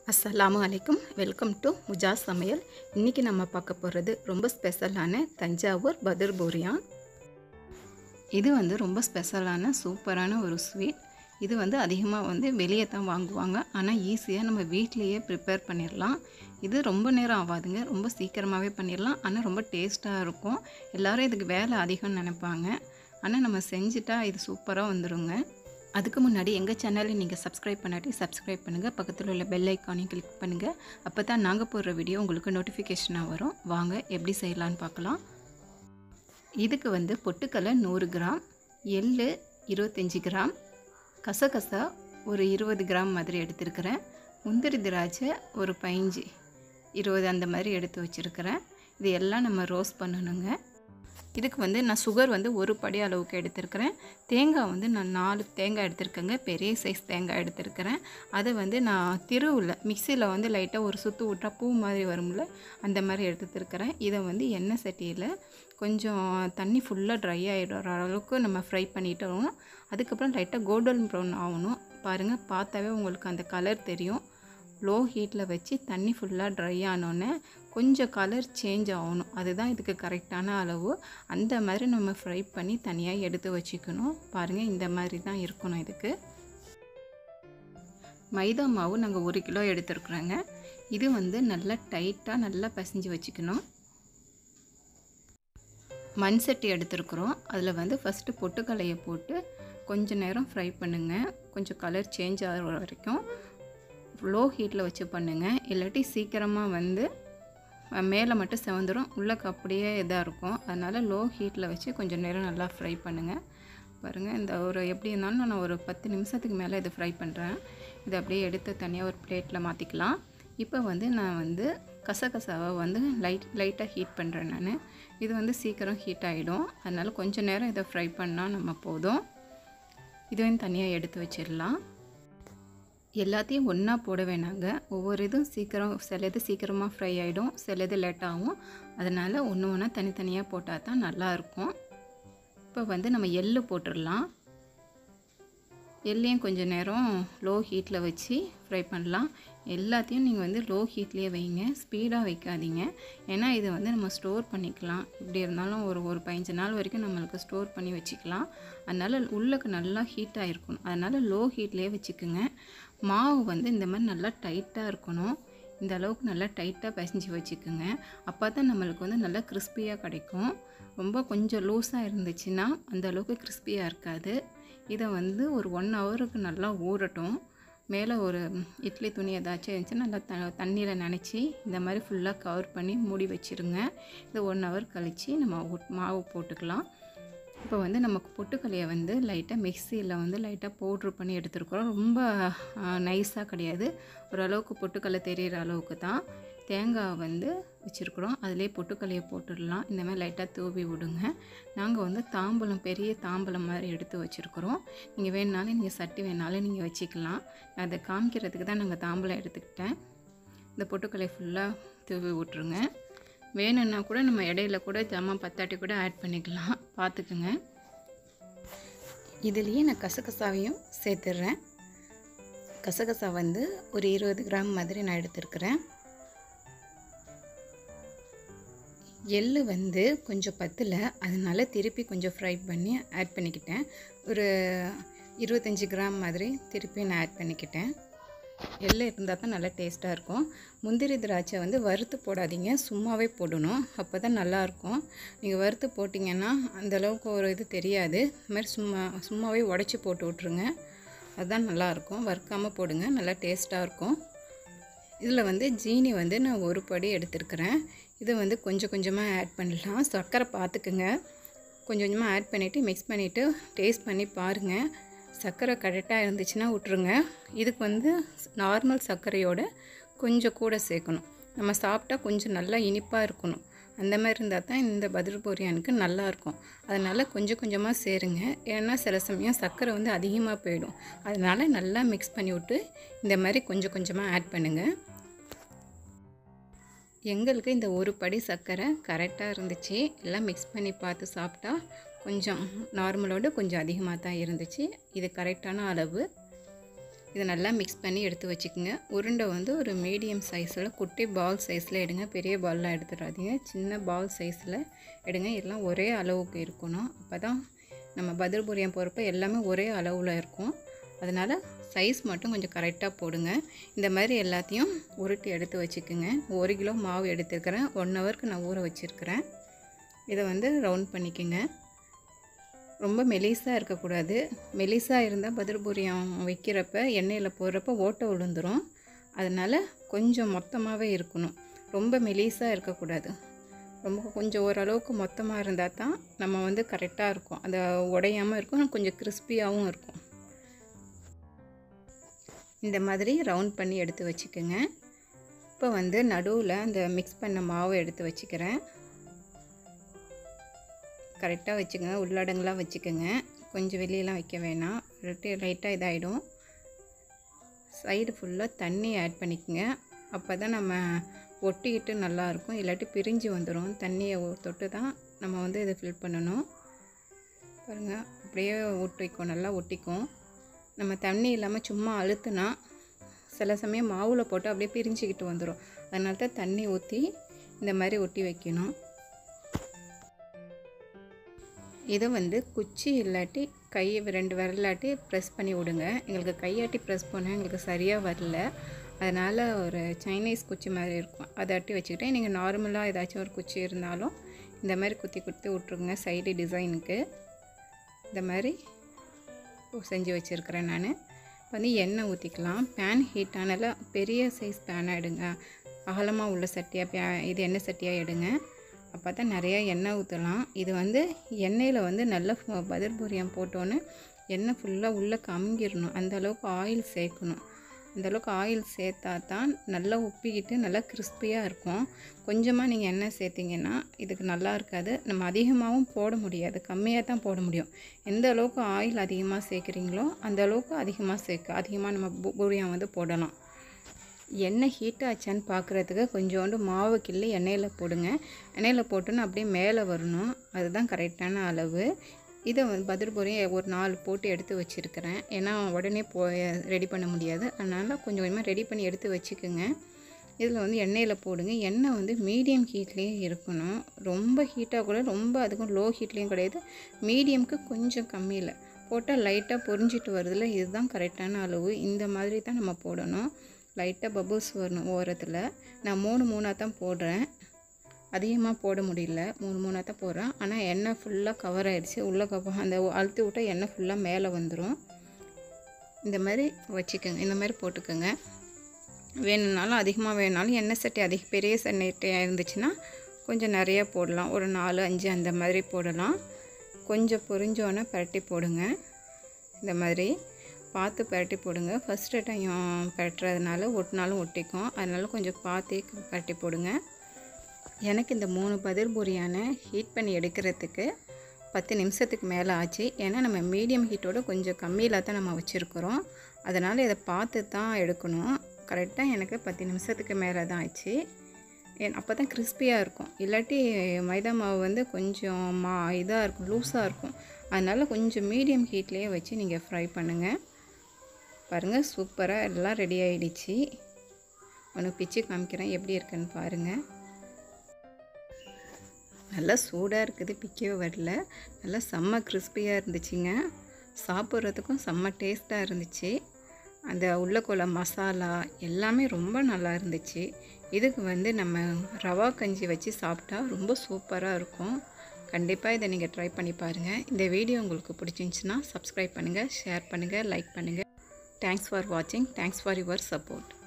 அஸ்ஸலாமு அலைக்கும் welcome to முஜா சமையல் இன்றைக்கி நம்ம பார்க்க போகிறது ரொம்ப ஸ்பெஷலான தஞ்சாவூர் பதர் பூரியான் இது வந்து ரொம்ப ஸ்பெஷலான சூப்பரான ஒரு ஸ்வீட் இது வந்து அதிகமாக வந்து வெளியே தான் வாங்குவாங்க ஆனால் ஈஸியாக நம்ம வீட்லேயே ப்ரிப்பேர் பண்ணிடலாம் இது ரொம்ப நேரம் ஆகாதுங்க ரொம்ப சீக்கிரமாகவே பண்ணிடலாம் ஆனால் ரொம்ப டேஸ்ட்டாக இருக்கும் எல்லோரும் இதுக்கு வேலை அதிகம்னு நினைப்பாங்க ஆனால் நம்ம செஞ்சுட்டா இது சூப்பராக வந்துடுங்க அதுக்கு முன்னாடி எங்கள் சேனலை நீங்கள் சப்ஸ்கிரைப் பண்ணாட்டி சப்ஸ்கிரைப் பண்ணுங்கள் பக்கத்தில் உள்ள பெல் ஐக்கானையும் கிளிக் பண்ணுங்கள் அப்போ தான் நாங்கள் போடுற வீடியோ உங்களுக்கு நோட்டிஃபிகேஷனாக வரும் வாங்க எப்படி செய்யலான்னு பார்க்கலாம் இதுக்கு வந்து பொட்டுக்கடலை நூறு கிராம் எள்ளு இருபத்தஞ்சி கிராம் கசகசா ஒரு இருபது கிராம் மாதிரி எடுத்திருக்கிறேன் முந்திரி திராட்சை ஒரு பதிஞ்சு இருபது அந்த மாதிரி எடுத்து வச்சுருக்கிறேன் இது எல்லாம் நம்ம ரோஸ்ட் பண்ணணுங்க இதுக்கு வந்து நான் சுகர் வந்து ஒரு படி அளவுக்கு எடுத்திருக்கிறேன் தேங்காய் வந்து நான் நாலு தேங்காய் எடுத்திருக்கேங்க பெரிய சைஸ் தேங்காய் எடுத்திருக்கிறேன் அதை வந்து நான் திருவில் மிக்சியில் வந்து லைட்டாக ஒரு சுற்று விட்டா பூ மாதிரி வரும்ல அந்த மாதிரி எடுத்துருக்கிறேன் இதை வந்து எண்ணெய் சட்டியில் கொஞ்சம் தண்ணி ஃபுல்லாக ட்ரை ஆகிடுற அளவுக்கு நம்ம ஃப்ரை பண்ணிட்டோம் அதுக்கப்புறம் லைட்டாக கோல்டன் ப்ரௌன் ஆகணும் பாருங்கள் பார்த்தாவே உங்களுக்கு அந்த கலர் தெரியும் லோ ஹீட்டில் வச்சு தண்ணி ஃபுல்லாக ட்ரை ஆனோடனே கொஞ்சம் கலர் சேஞ்ச் ஆகணும் அதுதான் இதுக்கு கரெக்டான அளவு அந்த மாதிரி நம்ம ஃப்ரை பண்ணி தனியாக எடுத்து வச்சுக்கணும் பாருங்கள் இந்த மாதிரி தான் இருக்கணும் இதுக்கு மைதா மாவு நாங்கள் ஒரு கிலோ எடுத்துருக்குறோங்க இது வந்து நல்லா டைட்டாக நல்லா பசைஞ்சு வச்சுக்கணும் மண் சட்டி எடுத்துருக்குறோம் அதில் வந்து ஃபஸ்ட்டு பொட்டுக்கலையை போட்டு கொஞ்சம் நேரம் ஃப்ரை பண்ணுங்கள் கொஞ்சம் கலர் சேஞ்ச் ஆகிற வரைக்கும் லோ ஹீட்டில் வச்சு பண்ணுங்கள் இல்லாட்டி சீக்கிரமாக வந்து மேலே மட்டும் செவந்துடும் உள்ளக்கு அப்படியே இதாக இருக்கும் அதனால் லோ ஹீட்டில் வச்சு கொஞ்சம் நேரம் நல்லா ஃப்ரை பண்ணுங்கள் பாருங்கள் இந்த ஒரு எப்படி இருந்தாலும் நான் ஒரு பத்து நிமிஷத்துக்கு மேலே இது ஃப்ரை பண்ணுறேன் இதை அப்படியே எடுத்து தனியாக ஒரு பிளேட்டில் மாற்றிக்கலாம் இப்போ வந்து நான் வந்து கசகசாவை வந்து லைட் லைட்டாக ஹீட் பண்ணுறேன் நான் இது வந்து சீக்கிரம் ஹீட் ஆகிடும் அதனால் கொஞ்சம் நேரம் இதை ஃப்ரை பண்ணால் நம்ம போதும் இதுவும் தனியாக எடுத்து வச்சிடலாம் எல்லாத்தையும் ஒன்றா போட வேணாங்க ஒவ்வொரு இதுவும் சீக்கிரம் சிலது சீக்கிரமாக ஃப்ரை ஆகிடும் சிலது லேட் ஆகும் அதனால் ஒன்று ஒன்றா தனித்தனியாக போட்டால் தான் நல்லாயிருக்கும் இப்போ வந்து நம்ம எள்ளு போட்டுடலாம் எள்ளையும் கொஞ்சம் நேரம் லோ ஹீட்டில் வச்சு ஃப்ரை பண்ணலாம் எல்லாத்தையும் நீங்கள் வந்து லோ ஹீட்லேயே வைங்க ஸ்பீடாக வைக்காதீங்க ஏன்னா இது வந்து நம்ம ஸ்டோர் பண்ணிக்கலாம் இப்படி இருந்தாலும் ஒரு ஒரு பதினஞ்சு நாள் வரைக்கும் நம்மளுக்கு ஸ்டோர் பண்ணி வச்சுக்கலாம் அதனால் உள்ளக்கு நல்லா ஹீட்டாக இருக்கணும் அதனால் லோ ஹீட்லேயே வச்சுக்குங்க மாவு வந்து இந்த மாதிரி நல்லா டைட்டாக இருக்கணும் இந்த அளவுக்கு நல்லா டைட்டாக பிசைஞ்சு வச்சுக்கோங்க அப்போ தான் நம்மளுக்கு வந்து நல்லா கிறிஸ்பியாக கிடைக்கும் ரொம்ப கொஞ்சம் லூஸாக இருந்துச்சுன்னா அந்த அளவுக்கு கிறிஸ்பியாக இருக்காது இதை வந்து ஒரு ஒன் ஹவருக்கு நல்லா ஊறட்டும் மேலே ஒரு இட்லி துணி ஏதாச்சும் இருந்துச்சுன்னா நல்லா த தண்ணியில் நினச்சி இந்த மாதிரி ஃபுல்லாக கவர் பண்ணி மூடி வச்சுருங்க இது ஒன் ஹவர் கழித்து நம்ம மாவு போட்டுக்கலாம் இப்போ வந்து நமக்கு பொட்டுக்கலையை வந்து லைட்டாக மிக்சியில் வந்து லைட்டாக பவுட்ரு பண்ணி எடுத்துருக்குறோம் ரொம்ப நைஸாக கிடையாது ஓரளவுக்கு பொட்டுக்கல்லை தெரிகிற அளவுக்கு தான் தேங்காய் வந்து வச்சுருக்குறோம் அதிலே பொட்டுக்கல்லையை போட்டுடலாம் இந்த மாதிரி லைட்டாக தூவி விடுங்க நாங்கள் வந்து தாம்பலம் பெரிய தாம்பலம் மாதிரி எடுத்து வச்சுருக்குறோம் நீங்கள் வேணுனாலும் நீங்கள் சட்டி வேணாலும் நீங்கள் வச்சுக்கலாம் அதை காமிக்கிறதுக்கு தான் நாங்கள் தாம்பலம் எடுத்துக்கிட்டேன் இந்த பொட்டுக்கல்லை ஃபுல்லாக தூவி விட்ருங்க வேணும்னா கூட நம்ம இடையில கூட ஜாமான் பத்தாட்டி கூட ஆட் பண்ணிக்கலாம் பார்த்துக்குங்க இதுலேயே நான் கசகசாவையும் சேர்த்துட்றேன் கசகசா வந்து ஒரு இருபது கிராம் மாதிரி நான் எடுத்துருக்குறேன் எள்ளு வந்து கொஞ்சம் பத்தில் அதனால திருப்பி கொஞ்சம் ஃப்ரை பண்ணி ஆட் பண்ணிக்கிட்டேன் ஒரு இருபத்தஞ்சி கிராம் மாதிரி திருப்பி நான் ஆட் பண்ணிக்கிட்டேன் எள்ளு இருந்தால் தான் நல்லா டேஸ்ட்டாக இருக்கும் முந்திரி திராட்சை வந்து வறுத்து போடாதீங்க சும்மாவே போடணும் அப்போ தான் நல்லாயிருக்கும் நீங்கள் வறுத்து போட்டிங்கன்னா அந்தளவுக்கு ஒரு இது தெரியாது இந்த மாதிரி சும்மா சும்மாவே உடச்சி போட்டு விட்ருங்க அதுதான் நல்லாயிருக்கும் வறுக்காமல் போடுங்க நல்லா டேஸ்ட்டாக இருக்கும் இதில் வந்து ஜீனி வந்து நான் ஒரு படி எடுத்துருக்கிறேன் இதை வந்து கொஞ்சம் கொஞ்சமாக ஆட் பண்ணலாம் சர்க்கரை பார்த்துக்குங்க கொஞ்சம் கொஞ்சமாக ஆட் பண்ணிவிட்டு மிக்ஸ் பண்ணிவிட்டு டேஸ்ட் பண்ணி பாருங்கள் சர்க்கரை கரெக்டாக இருந்துச்சுன்னா விட்ருங்க இதுக்கு வந்து நார்மல் சர்க்கரையோட கொஞ்சம் கூட சேர்க்கணும் நம்ம சாப்பிட்டா கொஞ்சம் நல்லா இனிப்பாக இருக்கணும் அந்த மாதிரி இருந்தால் தான் இந்த பதில் பொரியானுக்கு நல்லாயிருக்கும் அதனால் கொஞ்சம் கொஞ்சமாக சேருங்க ஏன்னா சில சமயம் சர்க்கரை வந்து அதிகமாக போயிடும் அதனால் நல்லா மிக்ஸ் பண்ணி விட்டு இந்த மாதிரி கொஞ்சம் கொஞ்சமாக ஆட் பண்ணுங்கள் எங்களுக்கு இந்த ஒரு படி சர்க்கரை கரெக்டாக இருந்துச்சு எல்லாம் மிக்ஸ் பண்ணி பார்த்து சாப்பிட்டா கொஞ்சம் நார்மலோட கொஞ்சம் அதிகமாக தான் இருந்துச்சு இது கரெக்டான அளவு இதை நல்லா மிக்ஸ் பண்ணி எடுத்து வச்சுக்கோங்க உருண்டை வந்து ஒரு மீடியம் சைஸில் குட்டி பால் சைஸில் எடுங்க பெரிய பால்லாம் எடுத்துடாதீங்க சின்ன பால் சைஸில் எடுங்க எல்லாம் ஒரே அளவுக்கு இருக்கணும் அப்போ தான் நம்ம பதில் பூரியம் போகிறப்ப எல்லாமே ஒரே அளவில் இருக்கும் அதனால் சைஸ் மட்டும் கொஞ்சம் கரெக்டாக போடுங்க இந்த மாதிரி எல்லாத்தையும் உருட்டி எடுத்து வச்சுக்கோங்க ஒரு கிலோ மாவு எடுத்துருக்கிறேன் ஒன் ஹவருக்கு நான் ஊற வச்சுருக்கிறேன் இதை வந்து ரவுண்ட் பண்ணிக்கோங்க ரொம்ப மெலிசாக இருக்கக்கூடாது மெலிசாக இருந்தால் பதில் பூரியம் வைக்கிறப்ப எண்ணெயில் போடுறப்ப ஓட்டை விழுந்துடும் அதனால் கொஞ்சம் மொத்தமாகவே இருக்கணும் ரொம்ப மெலிசாக இருக்கக்கூடாது ரொம்ப கொஞ்சம் ஓரளவுக்கு மொத்தமாக இருந்தால் தான் நம்ம வந்து கரெக்டாக இருக்கும் அதை உடையாமல் இருக்கும் கொஞ்சம் கிறிஸ்பியாகவும் இருக்கும் இந்த மாதிரி ரவுண்ட் பண்ணி எடுத்து வச்சுக்கோங்க இப்போ வந்து நடுவில் அந்த மிக்ஸ் பண்ண மாவை எடுத்து வச்சுக்கிறேன் கரெக்டாக வச்சுக்கோங்க உள்ளடங்களாக வச்சுக்கோங்க கொஞ்சம் வெளியெல்லாம் வைக்க வேணாம் இல்லாட்டி லைட்டாக இதாகிடும் சைடு ஃபுல்லாக தண்ணி ஆட் பண்ணிக்கோங்க அப்போ தான் நம்ம ஒட்டிக்கிட்டு நல்லாயிருக்கும் இல்லாட்டி பிரிஞ்சு வந்துடும் தண்ணியை தொட்டு தான் நம்ம வந்து இதை ஃபில் பண்ணணும் பாருங்கள் அப்படியே ஒட்டிக்கும் நல்லா ஒட்டிக்கும் நம்ம தண்ணி இல்லாமல் சும்மா அழுத்துனா சில சமயம் மாவில் போட்டு அப்படியே பிரிஞ்சுக்கிட்டு வந்துடும் அதனால தான் தண்ணி ஊற்றி இந்த மாதிரி ஒட்டி வைக்கணும் இதை வந்து குச்சி இல்லாட்டி கை ரெண்டு விரலாட்டி ப்ரெஸ் பண்ணி விடுங்க எங்களுக்கு கையாட்டி ப்ரெஸ் பண்ண எங்களுக்கு சரியாக வரல அதனால் ஒரு சைனீஸ் குச்சி மாதிரி இருக்கும் அதை அட்டி வச்சுக்கிட்டேன் நீங்கள் நார்மலாக ஏதாச்சும் ஒரு குச்சி இருந்தாலும் இந்த மாதிரி குத்தி குத்தி விட்ருங்க சைடு டிசைனுக்கு இந்த மாதிரி செஞ்சு வச்சுருக்கிறேன் நான் வந்து எண்ணெய் ஊற்றிக்கலாம் பேன் ஹீட் ஆனால பெரிய சைஸ் பேனாக எடுங்க அகலமாக உள்ள சட்டியாக பே இது எண்ணெய் சட்டியாக எடுங்க அப்போ தான் நிறையா எண்ணெய் ஊற்றலாம் இது வந்து எண்ணெயில் வந்து நல்ல பதில் பூரியம் போட்டோன்னே எண்ணெய் ஃபுல்லாக உள்ளே கம்மிடணும் அந்த அளவுக்கு ஆயில் சேர்க்கணும் அந்தளவுக்கு ஆயில் சேர்த்தா தான் நல்லா உப்பிக்கிட்டு நல்லா கிறிஸ்பியாக இருக்கும் கொஞ்சமாக நீங்கள் எண்ணெய் சேர்த்திங்கன்னா இதுக்கு நல்லா இருக்காது நம்ம அதிகமாகவும் போட முடியாது கம்மியாக தான் போட முடியும் எந்த அளவுக்கு ஆயில் அதிகமாக சேர்க்குறீங்களோ அந்த அளவுக்கு அதிகமாக சேர்க்க அதிகமாக நம்ம பூ பூரியம் வந்து போடலாம் எண்ணெய் ஹீட் ஆச்சான்னு பார்க்குறதுக்கு கொஞ்சோண்டு மாவு கிள்ளி எண்ணெயில் போடுங்க எண்ணெயில் போட்டுன்னு அப்படியே மேலே வரணும் அதுதான் கரெக்டான அளவு இதை வந்து பதில் பொரியும் ஒரு நாலு போட்டு எடுத்து வச்சுருக்கிறேன் ஏன்னா உடனே போ ரெடி பண்ண முடியாது அதனால் கொஞ்சம் கொஞ்சமாக ரெடி பண்ணி எடுத்து வச்சுக்கோங்க இதில் வந்து எண்ணெயில் போடுங்க எண்ணெய் வந்து மீடியம் ஹீட்லேயே இருக்கணும் ரொம்ப ஹீட்டாக கூட ரொம்ப அதுக்கும் லோ ஹீட்லேயும் கிடையாது மீடியமுக்கு கொஞ்சம் கம்மியில் போட்டால் லைட்டாக பொரிஞ்சிட்டு வருதுல இதுதான் கரெக்டான அளவு இந்த மாதிரி தான் நம்ம போடணும் லைட்டாக பபுள்ஸ் வரணும் ஓரத்தில் நான் மூணு மூணாக தான் போடுறேன் அதிகமாக போட முடியல மூணு மூணாக தான் போடுறேன் ஆனால் எண்ணெய் ஃபுல்லாக கவர் ஆகிடுச்சு உள்ளே கவ அந்த அழுத்தி விட்டால் எண்ணெய் ஃபுல்லாக மேலே வந்துடும் இந்த மாதிரி வச்சுக்கோங்க இந்த மாதிரி போட்டுக்கோங்க வேணும்னாலும் அதிகமாக வேணுனாலும் எண்ணெய் சட்டி அதிக பெரிய சட்டையாக இருந்துச்சுன்னா கொஞ்சம் நிறைய போடலாம் ஒரு நாலு அஞ்சு அந்த மாதிரி போடலாம் கொஞ்சம் பொரிஞ்சோன்னே பரட்டி போடுங்க இந்த மாதிரி பார்த்து பரட்டி போடுங்க ஃபஸ்ட்டு டைம் பரட்டுறதுனால ஒட்டினாலும் ஒட்டிக்கும் அதனால் கொஞ்சம் பார்த்து பரட்டி போடுங்க எனக்கு இந்த மூணு பதில் பூரியான ஹீட் பண்ணி எடுக்கிறதுக்கு பத்து நிமிஷத்துக்கு மேலே ஆச்சு ஏன்னா நம்ம மீடியம் ஹீட்டோட கொஞ்சம் கம்மியில் தான் நம்ம வச்சுருக்குறோம் அதனால் இதை பார்த்து தான் எடுக்கணும் கரெக்டாக எனக்கு பத்து நிமிஷத்துக்கு மேலே தான் ஆச்சு அப்போ தான் கிறிஸ்பியாக இருக்கும் இல்லாட்டி மைதா மாவு வந்து கொஞ்சம் மா இதாக இருக்கும் லூஸாக இருக்கும் அதனால் கொஞ்சம் மீடியம் ஹீட்லேயே வச்சு நீங்கள் ஃப்ரை பண்ணுங்கள் பாருங்கள் சூப்பராக எல்லாம் ரெடி ஆகிடுச்சு ஒன்று பிச்சு காமிக்கிறேன் எப்படி இருக்குன்னு பாருங்கள் நல்லா சூடாக இருக்குது பிக்கவே வரல நல்லா செம்ம கிறிஸ்பியாக இருந்துச்சுங்க சாப்பிட்றதுக்கும் செம்ம டேஸ்ட்டாக இருந்துச்சு அந்த உள்ளக்குள்ள மசாலா எல்லாமே ரொம்ப நல்லா இருந்துச்சு இதுக்கு வந்து நம்ம ரவா கஞ்சி வச்சு சாப்பிட்டா ரொம்ப சூப்பராக இருக்கும் கண்டிப்பாக இதை நீங்கள் ட்ரை பண்ணி பாருங்கள் இந்த வீடியோ உங்களுக்கு பிடிச்சிருந்துச்சின்னா சப்ஸ்கிரைப் பண்ணுங்கள் ஷேர் பண்ணுங்கள் லைக் பண்ணுங்கள் தேங்க்ஸ் ஃபார் வாட்சிங் தேங்க்ஸ் ஃபார் யுவர் சப்போர்ட்